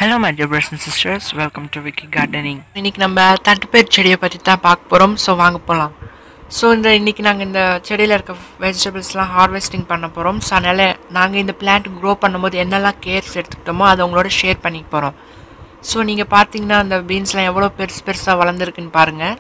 Hello my dear brothers and sisters, welcome to Wiki Gardening. இன்னைக்கு நம்ம தட்டுப்பேர் செடியை பற்றி தான் பார்க்க போகிறோம் ஸோ வாங்க போகலாம் ஸோ இந்த இன்னைக்கு நாங்கள் இந்த செடியில் இருக்க வெஜிடபிள்ஸ்லாம் ஹார்வெஸ்டிங் பண்ண போகிறோம் ஸோ அதனால் நாங்கள் இந்த பிளான்ட் க்ரோ பண்ணும்போது என்னெல்லாம் கேர்ஸ் எடுத்துக்கிட்டோமோ அதை உங்களோட ஷேர் பண்ணிக்க போகிறோம் ஸோ நீங்கள் பார்த்தீங்கன்னா அந்த பீன்ஸ்லாம் எவ்வளோ பெருசு பெருசாக வளர்ந்துருக்குன்னு பாருங்கள்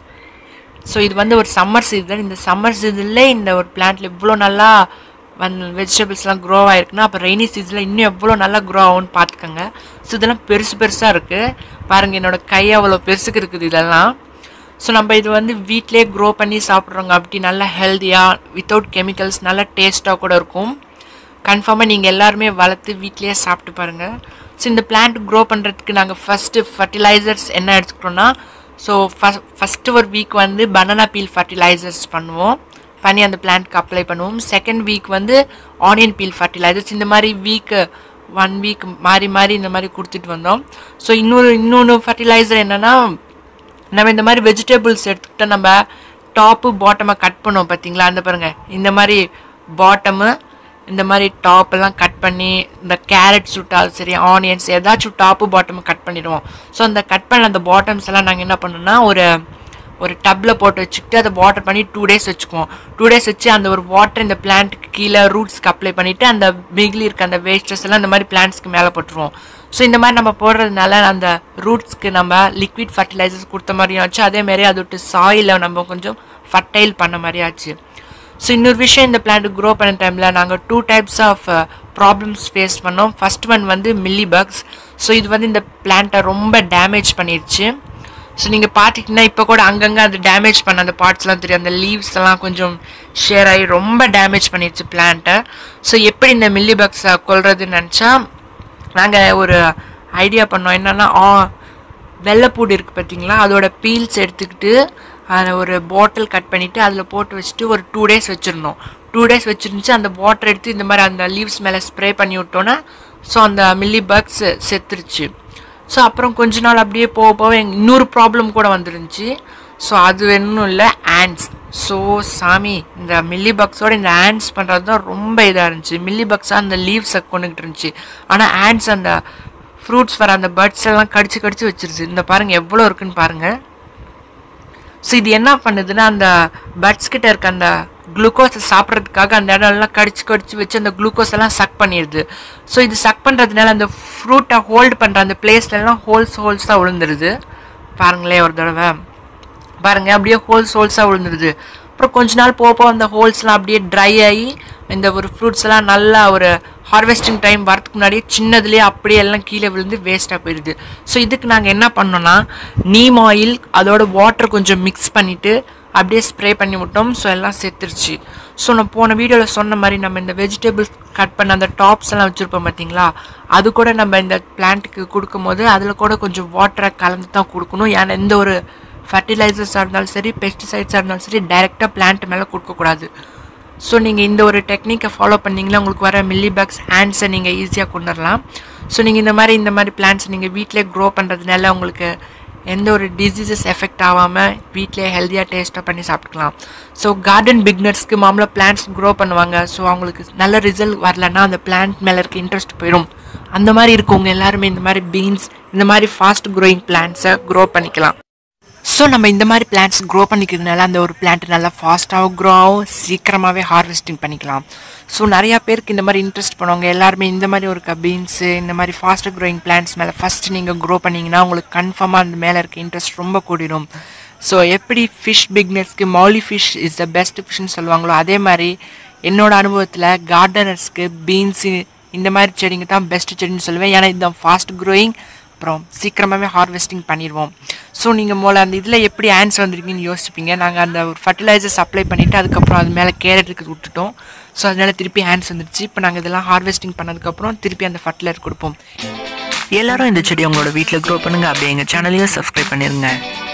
ஸோ இது வந்து ஒரு சம்மர் சீசன் இந்த சம்மர் சீசன்லே இந்த ஒரு பிளான்ட்ல இவ்வளோ நல்லா வந்து வெஜிடபிள்ஸ்லாம் க்ரோ ஆயிருக்குன்னா அப்போ ரெய்னி சீசனில் இன்னும் எவ்வளோ நல்லா க்ரோ ஆகும்னு பார்த்துக்கோங்க ஸோ இதெல்லாம் பெருசு பெருசாக இருக்குது பாருங்கள் என்னோட கை அவ்வளோ பெருசுக்கு இருக்குது இதெல்லாம் ஸோ நம்ம இது வந்து வீட்டிலே க்ரோ பண்ணி சாப்பிட்றோங்க அப்படி நல்லா ஹெல்த்தியாக வித்தவுட் கெமிக்கல்ஸ் நல்லா டேஸ்ட்டாக கூட இருக்கும் கன்ஃபார்மாக நீங்கள் எல்லாருமே வளர்த்து வீட்லேயே சாப்பிட்டு பாருங்கள் ஸோ இந்த பிளான்ட் க்ரோ பண்ணுறதுக்கு நாங்கள் ஃபஸ்ட்டு ஃபர்டிலைசர்ஸ் என்ன எடுத்துக்கிட்டோம்னா ஸோ ஃபஸ்ட் ஃபஸ்ட்டு ஒரு வீக் வந்து பனானா பீல் ஃபர்டிலைசர்ஸ் பண்ணுவோம் பண்ணி அந்த பிளான்ட்க்கு அப்ளை பண்ணுவோம் செகண்ட் வீக் வந்து ஆனியன் பீல் ஃபர்டிலைசர்ஸ் இந்த மாதிரி வீக்கு ஒன் வீக் மாறி மாறி இந்த மாதிரி கொடுத்துட்டு வந்தோம் ஸோ இன்னொரு இன்னொன்று ஃபர்டிலைசர் என்னென்னா நம்ம இந்த மாதிரி வெஜிடபிள்ஸ் எடுத்துக்கிட்டா நம்ம டாப்பு பாட்டமை கட் பண்ணோம் பார்த்தீங்களா அந்த பாருங்க இந்த மாதிரி பாட்டமு இந்த மாதிரி டாப் எல்லாம் கட் பண்ணி இந்த கேரட் சுட்டாலும் சரி ஆனியன்ஸ் ஏதாச்சும் டாப்பு பாட்டமு கட் பண்ணிடுவோம் ஸோ அந்த கட் பண்ண அந்த பாட்டம்ஸ் எல்லாம் நாங்கள் என்ன பண்ணோம்னா ஒரு ஒரு டப்பில் போட்டு வச்சுக்கிட்டு அதை வாட்டர் பண்ணி டூ டேஸ் வச்சுக்குவோம் டூ டேஸ் வச்சு அந்த ஒரு வாட்டர் இந்த பிளான்ட்டுக்கு கீழே ரூட்ஸ்க்கு அப்ளை பண்ணிவிட்டு அந்த மிகிலி இருக்க அந்த வேஸ்டஸ் எல்லாம் இந்த மாதிரி பிளான்ட்ஸ்க்கு மேலே போட்டுருவோம் ஸோ இந்த மாதிரி நம்ம போடுறதுனால அந்த ரூட்ஸ்க்கு நம்ம லிக்விட் ஃபர்டிலைசர்ஸ் கொடுத்த மாதிரியும் ஆச்சு அதே மாதிரி அது விட்டு சாயிலை நம்ம கொஞ்சம் ஃபர்டைல் பண்ண மாதிரி ஆச்சு ஸோ இன்னொரு விஷயம் இந்த பிளான்ட் க்ரோ பண்ண டைமில் நாங்கள் two types of problems face பண்ணோம் ஃபர்ஸ்ட் ஒன் வந்து மில்லி பக்ஸ் ஸோ இது வந்து இந்த பிளான்ட்டை ரொம்ப டேமேஜ் பண்ணிடுச்சு ஸோ நீங்கள் பார்த்திங்கன்னா இப்போ கூட அங்கங்கே அது டேமேஜ் பண்ண அந்த பார்ட்ஸ்லாம் தெரியும் அந்த லீவ்ஸ் எல்லாம் கொஞ்சம் ஷேர் ஆகி ரொம்ப டேமேஜ் பண்ணிடுச்சு பிளான்ட்டை ஸோ எப்படி இந்த மில்லி பக்ஸை கொல்றதுன்னு நினச்சா நாங்கள் ஒரு ஐடியா பண்ணோம் என்னென்னா வெள்ளைப்பூடு இருக்குது பார்த்தீங்களா அதோட பீல்ஸ் எடுத்துக்கிட்டு அதை ஒரு பாட்டில் கட் பண்ணிவிட்டு அதில் போட்டு வச்சுட்டு ஒரு டூ டேஸ் வச்சுருந்தோம் டூ டேஸ் வச்சுருந்துச்சு அந்த வாட்டர் எடுத்து இந்த மாதிரி அந்த லீவ்ஸ் மேலே ஸ்ப்ரே பண்ணி விட்டோன்னா ஸோ அந்த மில்லி பக்ஸ் செத்துருச்சு ஸோ அப்புறம் கொஞ்ச நாள் அப்படியே போக போக எங்க இன்னொரு ப்ராப்ளம் கூட வந்துருந்துச்சு ஸோ அது ஒன்றும் இல்லை ஆண்ட்ஸ் ஸோ சாமி இந்த மில்லி பக்ஸோட இந்த ஆண்ட்ஸ் பண்ணுறது தான் ரொம்ப இதாக இருந்துச்சு மில்லி பக்ஸாக அந்த லீவ்ஸை கொண்டுகிட்டு இருந்துச்சு ஆனால் ஆண்ட்ஸ் அந்த ஃப்ரூட்ஸ் வர அந்த பர்ட்ஸ் எல்லாம் கடிச்சு கடிச்சு வச்சிருச்சு இந்த பாருங்கள் எவ்வளோ இருக்குன்னு பாருங்கள் ஸோ இது என்ன பண்ணுதுன்னா அந்த பட்ஸ் கிட்ட இருக்க அந்த குளுக்கோஸை சாப்பிட்றதுக்காக அந்த இடம்லாம் கடிச்சு கடிச்சு வச்சு அந்த குளுக்கோஸ் எல்லாம் சக் பண்ணிடுது ஸோ இது சக் பண்ணுறதுனால அந்த ஃப்ரூட்டை ஹோல்டு பண்ணுற அந்த பிளேஸ்லலாம் ஹோல்ஸ் ஹோல்ஸாக விழுந்துருது பாருங்களேன் ஒரு தடவை பாருங்க அப்படியே ஹோல்ஸ் ஹோல்ஸாக விழுந்துருது அப்புறம் கொஞ்ச நாள் போக போக அந்த ஹோல்ஸ்லாம் அப்படியே ட்ரை ஆகி இந்த ஒரு ஃப்ரூட்ஸ் எல்லாம் நல்லா ஒரு ஹார்வெஸ்டிங் டைம் வரதுக்கு முன்னாடியே சின்னதுலேயே அப்படியே எல்லாம் கீழே விழுந்து வேஸ்ட்டாக போயிடுது ஸோ இதுக்கு நாங்கள் என்ன பண்ணோம்னா நீம் ஆயில் அதோட வாட்டர் கொஞ்சம் மிக்ஸ் பண்ணிவிட்டு அப்படியே ஸ்ப்ரே பண்ணி விட்டோம் ஸோ எல்லாம் செத்துருச்சு ஸோ நான் போன வீடியோவில் சொன்ன மாதிரி நம்ம இந்த வெஜிடபிள்ஸ் கட் பண்ண அந்த டாப்ஸ் எல்லாம் வச்சுருப்போம் பார்த்தீங்களா அது கூட நம்ம இந்த பிளான்ட்டுக்கு கொடுக்கும்போது அதில் கூட கொஞ்சம் வாட்டரை கலந்து தான் கொடுக்கணும் ஏன்னா எந்த ஒரு ஃபர்டிலைசர்ஸாக இருந்தாலும் சரி பெஸ்டிசைட்ஸாக இருந்தாலும் சரி டைரெக்டாக பிளான்ட் மேலே கொடுக்கக்கூடாது ஸோ நீங்கள் இந்த ஒரு டெக்னிக்கை ஃபாலோ பண்ணிங்களா உங்களுக்கு வர மில்லி பேக்ஸ் ஹேண்ட்ஸை நீங்கள் ஈஸியாக கொண்டு வரலாம் ஸோ நீங்கள் இந்த மாதிரி இந்த மாதிரி பிளான்ட்ஸ் நீங்கள் வீட்டிலே க்ரோ பண்ணுறதுனால உங்களுக்கு எந்த ஒரு டிசீசஸ் எஃபெக்ட் ஆகாமல் வீட்டிலே ஹெல்த்தியாக டேஸ்ட்டாக பண்ணி சாப்பிட்டுக்கலாம் ஸோ கார்டன் பிக்னர்ஸ்க்கு மாமூலாக பிளான்ட்ஸ் க்ரோ பண்ணுவாங்க ஸோ அவங்களுக்கு நல்ல ரிசல்ட் வரலன்னா அந்த பிளான்ட் மேலே இருக்க இன்ட்ரெஸ்ட் போயிடும் அந்த மாதிரி இருக்கவங்க எல்லாருமே இந்த மாதிரி பீன்ஸ் இந்த மாதிரி ஃபாஸ்ட் க்ரோயிங் பிளான்ட்ஸை க்ரோ பண்ணிக்கலாம் ஸோ நம்ம இந்த மாதிரி பிளான்ட்ஸ் க்ரோ பண்ணிக்கிறதுனால அந்த ஒரு பிளான்ட் நல்லா ஃபாஸ்ட்டாகவும் க்ரோ ஆகும் சீக்கிரமாகவே ஹார்வெஸ்டிங் பண்ணிக்கலாம் ஸோ நிறையா பேருக்கு இந்த மாதிரி இன்ட்ரெஸ்ட் பண்ணுவாங்க எல்லாருமே இந்த மாதிரி ஒரு பீன்ஸு இந்த மாதிரி ஃபாஸ்ட்டாக க்ரோயிங் பிளான்ட்ஸ் மேலே ஃபஸ்ட்டு நீங்கள் க்ரோ பண்ணிங்கன்னா உங்களுக்கு கன்ஃபார்மாக அந்த மேலே இருக்க இன்ட்ரெஸ்ட் ரொம்ப கூடிடும் ஸோ எப்படி ஃபிஷ் பிக்னர்ஸ்க்கு molly fish is the best ஃபிஷ்னு சொல்லுவாங்களோ அதே மாதிரி என்னோட அனுபவத்தில் கார்டனர்ஸ்க்கு பீன்ஸு இந்த மாதிரி செடிங்க தான் பெஸ்ட் செடின்னு சொல்லுவேன் ஏன்னா இதுதான் ஃபாஸ்ட் க்ரோயிங் அப்புறம் சீக்கிரமாகவே ஹார்வெஸ்டிங் பண்ணிடுவோம் ஸோ நீங்கள் முதல்ல அந்த இதில் எப்படி ஆன்ஸ் வந்திருக்கீங்கன்னு யோசிப்பீங்க நாங்கள் அந்த ஒரு ஃபர்டிலைசர்ஸ் அப்ளை பண்ணிவிட்டு அதுக்கப்புறம் அது மேலே கேரட்டுக்கு விட்டுட்டோம் ஸோ அதனால திருப்பி ஹேண்ட்ஸ் வந்துருச்சு இப்போ நாங்கள் இதெல்லாம் ஹார்வெஸ்டிங் பண்ணதுக்கப்புறம் திருப்பி அந்த ஃபர்டிலைசர் கொடுப்போம் எல்லாரும் இந்த செடி உங்களோட வீட்டில் க்ரோ பண்ணுங்க அப்படியே எங்கள் சேனலையும் சப்ஸ்கிரைப் பண்ணிருங்க